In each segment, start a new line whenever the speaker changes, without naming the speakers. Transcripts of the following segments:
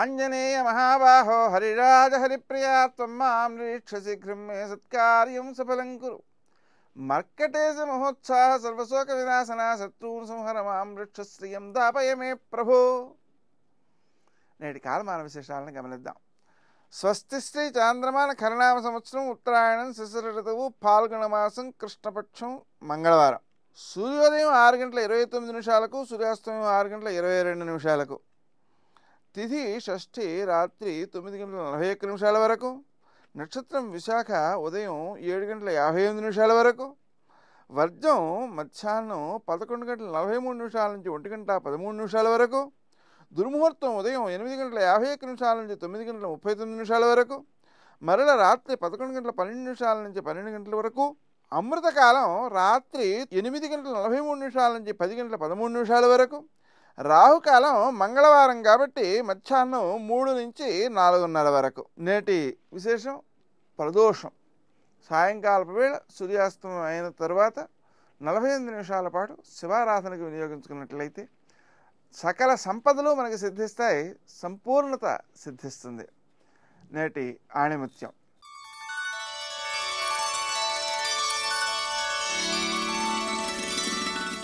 ఆంజనేయ మహాబాహో హరిరాజ హరిప్రియా త్వం మాం నిరీక్ష శీఘ్రం మే సత్కార్యం సఫలం కురు మర్కటేశ మహోత్సాహ సర్వశోక వినాశన శత్రూన్ సంహర మాం వృక్షశ్రియం దాపయ మే ప్రభో నేటి కాలమాన విశేషాలను గమనిద్దాం స్వస్తి శ్రీ చాంద్రమాన ఖరనామ సంవత్సరం ఉత్తరాయణం శిశిర ఋతువు పాల్గొన మాసం కృష్ణపక్షం మంగళవారం సూర్యోదయం ఆరు గంటల ఇరవై తొమ్మిది నిమిషాలకు సూర్యాస్తమయం ఆరు గంటల ఇరవై రెండు నిమిషాలకు తిథి షష్ఠి రాత్రి తొమ్మిది గంటల నలభై ఒక్క నిమిషాల వరకు నక్షత్రం విశాఖ ఉదయం ఏడు గంటల యాభై ఎనిమిది నిమిషాల వరకు వర్జం మధ్యాహ్నం పదకొండు గంటల నలభై మూడు నిమిషాల నుంచి ఒంటి గంట పదమూడు నిమిషాల వరకు దుర్ముహూర్తం ఉదయం ఎనిమిది గంటల యాభై ఒక్క నిమిషాల నుంచి తొమ్మిది గంటల ముప్పై తొమ్మిది నిమిషాల వరకు మరల రాత్రి పదకొండు గంటల పన్నెండు నిమిషాల నుంచి పన్నెండు గంటల వరకు అమృతకాలం రాత్రి ఎనిమిది గంటల నలభై మూడు నిమిషాల నుంచి పది గంటల పదమూడు నిమిషాల వరకు రాహుకాలం మంగళవారం కాబట్టి మధ్యాహ్నం మూడు నుంచి నాలుగున్నర వరకు నేటి విశేషం ప్రదోషం సాయంకాలపు వేళ సూర్యాస్తమయం అయిన తర్వాత నలభై ఎనిమిది నిమిషాల పాటు శివారాధనకు వినియోగించుకున్నట్లయితే సకల సంపదలు మనకు సిద్ధిస్తాయి సంపూర్ణత సిద్ధిస్తుంది నేటి ఆణిముత్యం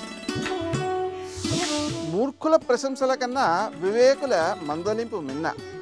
మూర్ఖుల ప్రశంసల కన్నా వివేకుల మందలింపు మిన్న